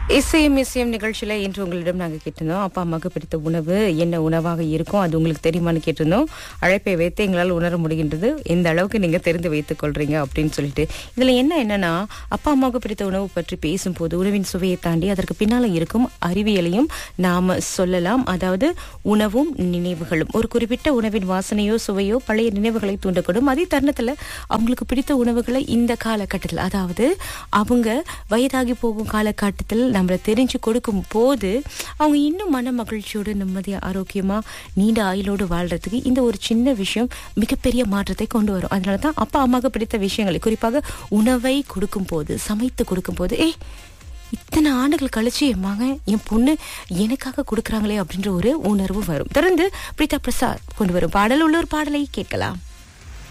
இசையும் இசையும் நிகழ்ச்சியில இன்று உங்களிடம் நாங்க கேட்டிருந்தோம் அப்பா அம்மாவுக்கு பிடித்த உணவு என்ன உணவாக இருக்கும் அது உங்களுக்கு தெரியுமான்னு கேட்டிருந்தோம் அழைப்பை வைத்து எங்களால் உணர முடிகின்றது எந்த அளவுக்கு நீங்க தெரிந்து வைத்துக் கொள்றீங்க அப்படின்னு சொல்லிட்டு இதுல என்ன என்னன்னா அப்பா அம்மாவுக்கு பிடித்த உணவு பற்றி பேசும்போது உணவின் சுவையை தாண்டி அதற்கு பின்னால இருக்கும் அறிவியலையும் நாம சொல்லலாம் அதாவது உணவும் நினைவுகளும் ஒரு குறிப்பிட்ட உணவின் வாசனையோ சுவையோ பழைய நினைவுகளை தூண்டக்கூடும் அதே தருணத்துல அவங்களுக்கு பிடித்த உணவுகளை இந்த காலகட்டத்தில் அதாவது அவங்க வயதாகி போகும் காலகட்டத்தில் நம்மளை தெரிஞ்சு கொடுக்கும் போது அவங்க இன்னும் மன மகிழ்ச்சியோடு நிம்மதியா ஆரோக்கியமா நீண்ட ஆயுளோடு வாழ்றதுக்கு இந்த ஒரு சின்ன விஷயம் மிகப்பெரிய மாற்றத்தை கொண்டு வரும் அதனால தான் அப்பா அம்மாவுக்கு பிடித்த விஷயங்களை குறிப்பாக உணவை கொடுக்கும் போது சமைத்து கொடுக்கும் போது ஏய் இத்தனை ஆண்டுகள் கழிச்சு என் மகன் என் பொண்ணு எனக்காக கொடுக்கறாங்களே அப்படின்ற ஒரு உணர்வு வரும் தொடர்ந்து பிரீதா பிரசாத் கொண்டு வரும் பாடல் உள்ள ஒரு பாடலை கேட்கலாம்